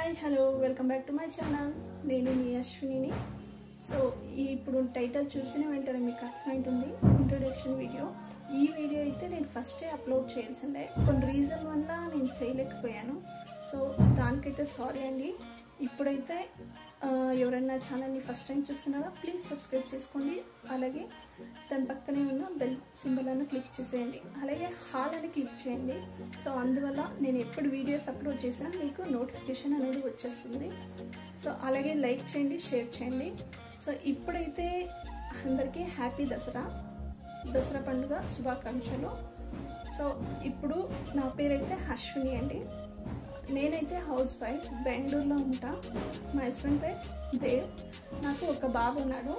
hi hello welcome back to my channel నేను మీ అశ్వినిని so ఈ ఇప్పుడు టైటిల్ చూసిన వెంటనే మీకు అర్థమైంటుంది ఇంట్రొడక్షన్ వీడియో ఈ వీడియో అయితే నేను ఫస్టే అప్లోడ్ చేయాల్సిందే కొన్ని రీజన్ వల్ల నేను చేయలేకపోయాను సో దానికైతే సారీ అండి ఇప్పుడైతే ఆ, ఎవరైనా ఛానల్ని ఫస్ట్ టైం చూస్తున్నారా ప్లీజ్ సబ్స్క్రైబ్ చేసుకోండి అలాగే దాని పక్కనే ఉన్న బెల్ సింబల్ అని క్లిక్ చేసేయండి అలాగే హాల్ అని క్లిక్ చేయండి సో అందువల్ల నేను ఎప్పుడు వీడియోస్ అప్లోడ్ చేసినా మీకు నోటిఫికేషన్ అనేది వచ్చేస్తుంది సో అలాగే లైక్ చేయండి షేర్ చేయండి సో ఇప్పుడైతే అందరికీ హ్యాపీ దసరా దసరా పండుగ శుభాకాంక్షలు సో ఇప్పుడు నా పేరైతే అశ్విని అండి నేనైతే హౌస్ వైఫ్ బెంగళూరులో ఉంటా మా హస్బెండ్ పేరు దేవ్ నాకు ఒక బాబు ఉన్నాడు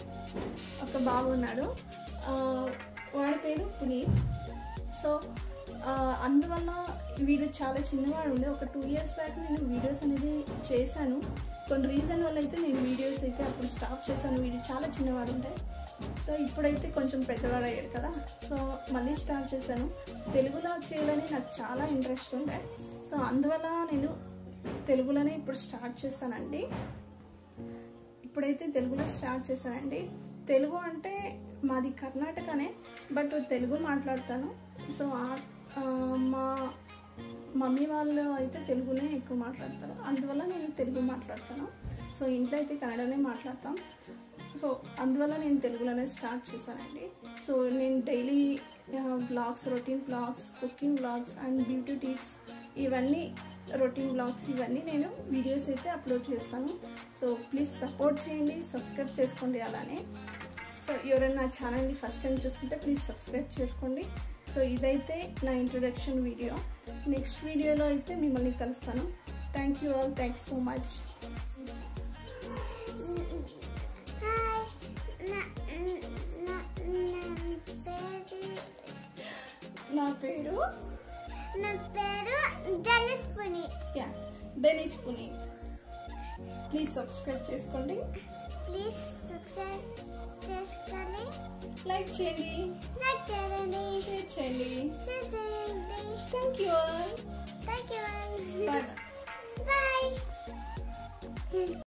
ఒక బాబు ఉన్నాడు ఆ, వాడి పేరు పునీత్ సో ఆ, అందువల్ల వీడు చాలా చిన్నవాడు ఉండే ఒక టూ ఇయర్స్ బ్యాక్ నేను వీడియోస్ అనేది చేశాను కొన్ని రీజన్ వల్ల అయితే నేను వీడియోస్ అయితే అప్పుడు స్టాప్ చేశాను వీడు చాలా చిన్నవాడు ఉండే సో ఇప్పుడైతే కొంచెం పెద్దవాడు అయ్యాడు కదా సో మళ్ళీ స్టార్ట్ చేశాను తెలుగులో చేయాలని నాకు చాలా ఇంట్రెస్ట్ ఉండే సో అందువల్ల నేను తెలుగులోనే ఇప్పుడు స్టార్ట్ చేశానండి ఇప్పుడైతే తెలుగులో స్టార్ట్ చేశానండి తెలుగు అంటే మాది కర్ణాటకనే బట్ తెలుగు మాట్లాడతాను సో ఆ- ఆ, మా మమ్మీ వాళ్ళు అయితే తెలుగునే ఎక్కువ మాట్లాడతారు అందువల్ల నేను తెలుగు మాట్లాడతాను సో ఇంట్లో అయితే కన్నడనే మాట్లాడతాం సో అందువల్ల నేను తెలుగులోనే స్టార్ట్ చేశానండి సో నేను daily vlogs routine vlogs cooking vlogs and beauty tips ఇవన్నీ రొటీన్ బ్లాగ్స్ ఇవన్నీ నేను వీడియోస్ అయితే అప్లోడ్ చేస్తాను సో ప్లీజ్ సపోర్ట్ చేయండి సబ్స్క్రైబ్ చేసుకోండి అలానే సో ఎవరైనా నా ఛానల్ని ఫస్ట్ టైం చూస్తుంటే ప్లీజ్ సబ్స్క్రైబ్ చేసుకోండి సో ఇదైతే నా ఇంట్రొడక్షన్ వీడియో నెక్స్ట్ వీడియోలో అయితే మిమ్మల్ని కలుస్తాను thank you all thank so much hi నా నా నా పేరు నా పేరు నా పేరు జనస్ పునీత్ యా డెనిస్ పునీత్ ప్లీజ్ సబ్స్క్రైబ్ చేసుకోండి ప్లీజ్ సబ్స్క్రైబ్ చేసుకొని లైక్ చేయండి లైక్ చేయండి షేర్ చేయండి షేర్ చేయండి thank you all thank you bye bye